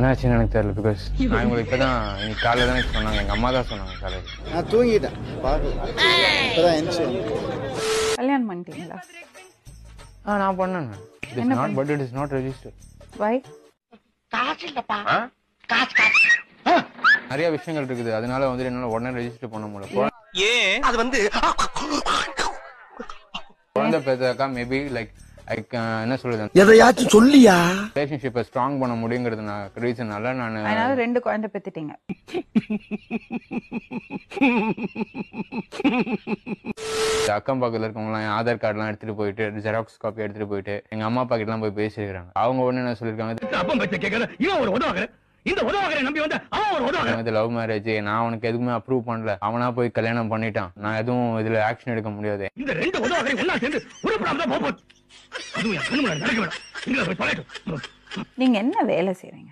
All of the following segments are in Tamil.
என்னாச்சுன்னு எனக்கு தெரியல பிகாஸ் நான் இவங்களுக்கு இப்பதான் இன்னைக்கு காலையில தான் எனக்கு சொன்னாங்க எங்க அம்மா தான் சொன்னாங்க காலையில நான் தூங்கிட்டேன் பார்க்கல இப்பதான் எந்திரிச்சு கல்யாணம் பண்ணிட்டீங்களா ஆ நான் பண்ணேன் it is not but it is not register வை நிறைய விஷயங்கள் இருக்குது அதனால வந்து என்னால உடனே ரெஜிஸ்டர் பண்ண முடியல அது வந்து குழந்தை பெற்றாக்கா மேபி லைக் லைக் என்ன சொல்றது எதையாச்சும் சொல்லியா ரிலேஷன்ஷிப்பை ஸ்ட்ராங் பண்ண முடியுங்கிறது நான் ரீசனால நான் அதனால ரெண்டு குழந்தை பெத்துட்டீங்க அக்கம் பக்கத்துல இருக்கவங்கலாம் என் ஆதார் கார்டுலாம் எடுத்துட்டு போயிட்டு ஜெராக்ஸ் காப்பி எடுத்துட்டு போயிட்டு எங்க அம்மா அப்பா கிட்ட போய் பேசியிருக்காங்க அவங்க உடனே என்ன சொல்லிருக்காங்க அப்பம் பச்சை கேட்கல இவன் ஒரு உதவாக இந்த உதவாகரை நம்பி வந்த அவன் ஒரு உதவாக இது லவ் மேரேஜ் நான் அவனுக்கு எதுவுமே அப்ரூவ் பண்ணல அவனா போய் கல்யாணம் பண்ணிட்டான் நான் எதுவும் இதுல ஆக்ஷன் எடுக்க முடியாது இந்த ரெண்டு உதவாகரை ஒன்னா சேர்ந்து உருப்படாம தான் போகும் அதுவும் என் கண்ணு முன்னாடி நடக்க வேணாம் இங்க போய் தொலைட்டும் நீங்க என்ன வேலை செய்றீங்க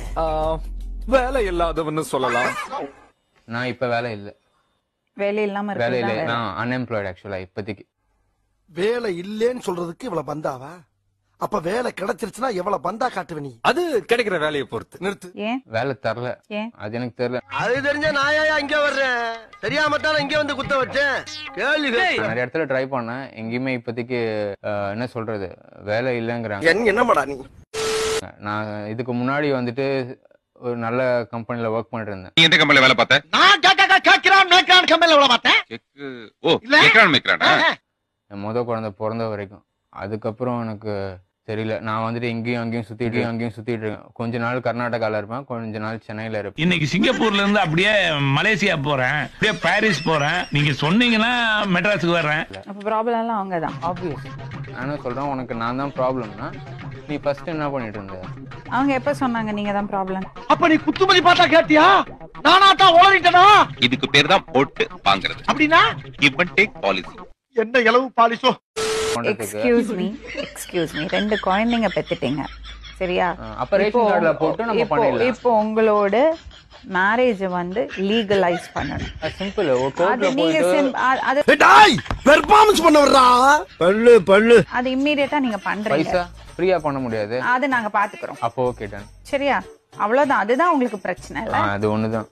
வேலை இல்லாதவன்னு சொல்லலாம் நான் இப்ப வேலை இல்ல வேலை இல்லாம வேலை இல்ல இருக்கு நான் அன்எம்ப்ளாய்டு ஆக்சுவலா இப்போதைக்கு வேலை இல்லேன்னு சொல்றதுக்கு இவ்வளவு பந்தாவா அப்ப வேலை கிடைச்சிருச்சுன்னா எவ்வளவு பந்தா காட்டுவ நீ அது கிடைக்கிற வேலையை பொறுத்து நிறுத்து ஏன் வேலை தரல ஏன் அது எனக்கு தெரியல அது தெரிஞ்ச நாயா இங்க வர்றேன் தெரியாம தான் இங்க வந்து குத்த வச்சேன் கேள்வி நான் நிறைய இடத்துல ட்ரை பண்ணேன் எங்கேயுமே இப்போதைக்கு அஹ், என்ன சொல்றது வேலை இல்லைங்கிறாங்க என்ன என்னமாடா நீ நான் இதுக்கு முன்னாடி வந்துட்டு ஒரு நல்ல கம்பெனில ஒர்க் பண்ணிட்டு இருந்தேன் நீ எந்த கம்பெனில வேலை பார்த்த நான் கேட்க கேட்கிறான் மேய்க்கிறான் கம்பெனில எவ்வளவு பார்த்தேன் கேக்கு ஓ கேக்குறான் மேய்க்கிறானா என் முத குழந்தை பிறந்த வரைக்கும் அதுக்கப்புறம் எனக்கு தெரியல நான் வந்துட்டு இங்கேயும் அங்கேயும் சுத்திட்டு அங்கேயும் சுத்திட்டு இருக்கேன் கொஞ்ச நாள் கர்நாடகால இருப்பேன் கொஞ்ச நாள் சென்னையில இருப்பேன் இன்னைக்கு சிங்கப்பூர்ல இருந்து அப்படியே மலேசியா போறேன் அப்படியே பாரிஸ் போறேன் நீங்க சொன்னீங்கன்னா மெட்ராஸுக்கு வர்றேன் அப்ப ப்ராப்ளம் எல்லாம் அவங்கதான் ஆப்வியஸ் நான் என்ன சொல்றேன் உனக்கு நான் தான் ப்ராப்ளம்னா நீ ஃபர்ஸ்ட் என்ன பண்ணிட்டு இருந்த அவங்க எப்ப சொன்னாங்க நீங்க தான் ப்ராப்ளம் அப்ப நீ குத்துமதி பார்த்தா கேட்டியா நானா தான் ஓடிட்டனா இதுக்கு பேர் தான் போட்டு வாங்குறது அப்படின்னா கிவ் அண்ட் டேக் பாலிசி என்ன இளவு பாலிசோ பண்றதுக்கு எக்ஸ்கியூஸ் மீ எக்ஸ்கியூஸ் மீ ரெண்டு குழந்தைங்க பெத்துட்டீங்க சரியா அஹ், அப்ப ரேஷன் கார்டுல போட்டு நம்ம இப்போ பண்ணிடலாம் இப்போ உங்களோட மேரேஜ் வந்து லீகலைஸ் பண்ணணும் சிம்பிள் ஒரு அது கோர்ட்ல நீங்க போயிட்டு sim- அ- அது டாய் பெர்ஃபார்மன்ஸ் பண்ண வர்றா பல்லு பல்லு அது இம்மீடியட்டா நீங்க பண்றீங்க பைசா ஃப்ரீயா பண்ண முடியாது அது நாங்க பாத்துக்கிறோம் அப்போ ஓகே டன் சரியா அவ்வளவுதான் அதுதான் உங்களுக்கு பிரச்சனை இல்ல அது ஒண்ணுதான்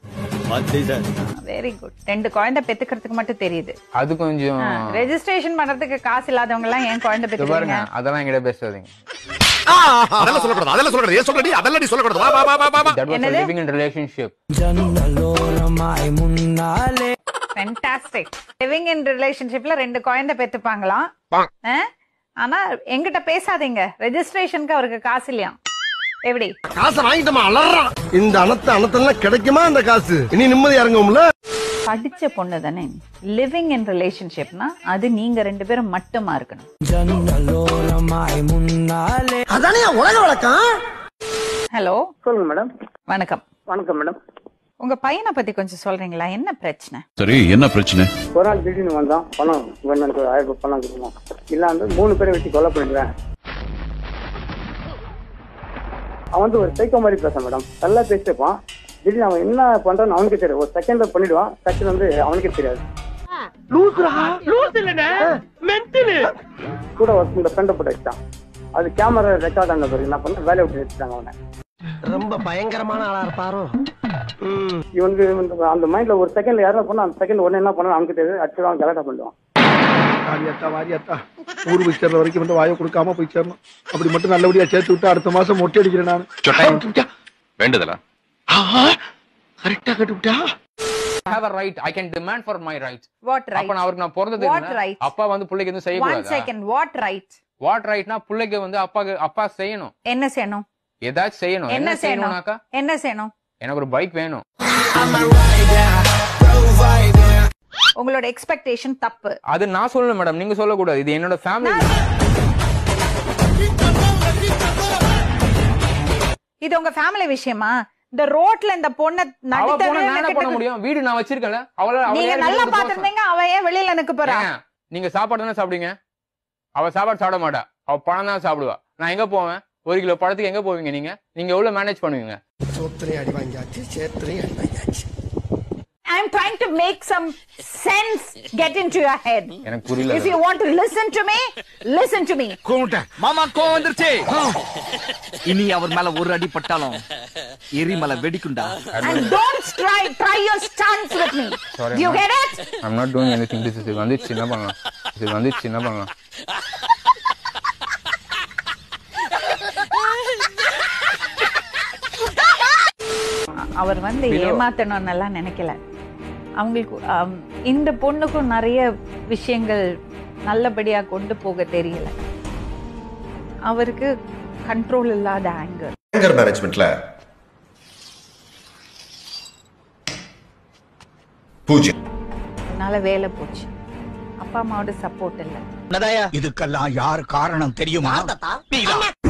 வெரி குட் ரெண்டு குழந்தை பெத்துக்கிறதுக்கு மட்டும் தெரியுது அது கொஞ்சம் ரெஜிஸ்ட்ரேஷன் பண்றதுக்கு காசு இல்லாதவங்க எல்லாம் ஏன் குழந்தை இது பாருங்க பெத்துக்கிறீங்க அதெல்லாம் என்கிட்ட பேசாதீங்க அதெல்லாம் சொல்லக்கூடாது அதெல்லாம் சொல்றது ஏன் சொல்றடி அதெல்லாம் நீ சொல்லக்கூடாது வா வா வா வா வா தட் வாஸ் என்னது? Living in relationship fantastic living in ரிலேஷன்ஷிப்ல ரெண்டு குழந்தை பெத்துப்பாங்களாம் ஆ? ஆனா எங்கிட்ட பேசாதீங்க ரெஜிஸ்ட்ரேஷனுக்கு அவருக்கு காசு இல்லையா எப்படி காசை வாங்கிட்டோமா அலறான் இந்த அனத்த அனத்தெல்லாம் கிடைக்குமா அந்த காசு இனி நிம்மதி இறங்கும்ல படிச்ச பொண்ணு தானே லிவிங் இன் ரிலேஷன்ஷிப்னா அது நீங்க ரெண்டு பேரும் மட்டுமா இருக்கணும் அதானே உலக வழக்கம் ஹலோ சொல்லுங்க மேடம் வணக்கம் வணக்கம் மேடம் உங்க பையனை பத்தி கொஞ்சம் சொல்றீங்களா என்ன பிரச்சனை சரி என்ன பிரச்சனை ஒரு நாள் திடீர்னு வந்தான் பணம் வேணும் எனக்கு ஒரு ஆயிரம் ரூபாய் பணம் கொடுக்கணும் இல்ல வந்து மூணு பேரை வச்சு கொலை பண்ணிடுவேன் அவன் வந்து ஒரு சைக்கோ மாதிரி பேசான் மேடம் நல்லா பேசிருப்பான் திடீர்னு அவன் என்ன பண்றான்னு அவனுக்கே தெரியும் ஒரு செகண்ட்ல பண்ணிடுவான் செகண்ட் வந்து அவனுக்கே தெரியாது கூட ஒர்க் இந்த ஃப்ரெண்டை போட்டு வச்சான் அது கேமரா ரெக்கார்ட் ஆன பிறகு என்ன பண்ண வேலையை விட்டு வச்சுட்டாங்க அவனை ரொம்ப பயங்கரமான ஆளா இருப்பாரோ இவனுக்கு வந்து அந்த மைண்ட்ல ஒரு செகண்ட்ல யாரும் பண்ணா அந்த செகண்ட் உடனே என்ன பண்ணா அவனுக்கு தெரியாது ஆக்சுவலா அவன் கரெக்டா பண்ணுவான் வாரியாத்தா வாரியாத்தா ஊர் போய் சேர்ற வரைக்கும் வந்து வாயை கொடுக்காம போய் சேரணும் அப்படி மட்டும் நல்லபடியா சேர்த்து விட்டு அடுத்த மாசம் மொட்டை அடிக்கிறேன் நான் சொட்டை வேண்டுதலா கரெக்டா கட்டுவிட்டா have a right I can demand for my right what அப்ப ரைட் நான் அவருக்கு நான் பிறந்தது What என்ன? right? அப்பா வந்து பிள்ளைக்கு எதுவும் ஒன் செய்யக்கூடாது செகண்ட் வாட் ரைட் வாட் ரைட்னா பிள்ளைக்கு வந்து அப்பாக்கு அப்பா செய்யணும் என்ன செய்யணும் ஏதாச்சும் செய்யணும் என்ன என்ன செய்யணும் செய்யணும்னாக்கா என்ன செய்யணும் எனக்கு ஒரு பைக் வேணும் உங்களோட எக்ஸ்பெக்டேஷன் தப்பு அது நான் சொல்லணும் மேடம் நீங்க சொல்லக்கூடாது இது என்னோட ஃபேமிலி இது உங்க ஃபேமிலி விஷயமா இந்த ரோட்ல இந்த பொண்ண அவ போனா நான் என்ன பண்ண நடுத்தர முடியும் வீடு நான் வச்சிருக்கேன்ல அவள அவள நீங்க யாரு நல்லா வீட்டுக்கு போக பாத்திருந்தீங்க அவ ஏன் வெளியில நிக்க போறா ஏங்க, நீங்க சாப்பாடு தானே சாப்பிடுங்க அவ சாப்பாடு சாப்பிட மாட்டா அவ பழம் தான் சாப்பிடுவா நான் எங்க போவேன் ஒரு கிலோ பழத்துக்கு எங்க போவீங்க நீங்க நீங்க எவ்வளவு மேனேஜ் பண்ணுவீங்க சோத்திரையும் அடி வாங்கியாச்சு சேத்திரையும் அடி வாங்கியாச்சு I am trying to make some sense get into your head எனக்கு புரியல if you want to listen to me listen to me மாமா கோவம் வந்துருச்சு இனி அவர் மேல ஒரு அடி பட்டாலும் எரிமலை வெடிக்குண்டா and don't try try your stunts with me Sorry, you ma'am. get it I'm not doing anything this இது வந்து சின்ன பண்ணலாம் இது வந்து சின்ன பண்ணலாம் அ- அவர் வந்து ஏமாத்தணும்னு எல்லாம் நினைக்கல அவங்களுக்கு அம், இந்த பொண்ணுக்கும் நிறைய விஷயங்கள் நல்லபடியா கொண்டு போக தெரியல அவருக்கு கண்ட்ரோல் இல்லாத ஆங்கர் ஆங்கர் மேனேஜ்மெண்ட்ல பூஜ்யம் அதனால வேலை போச்சு அப்பா அம்மாவோட சப்போர்ட் இல்லை இதுக்கெல்லாம் யார் காரணம் தெரியுமா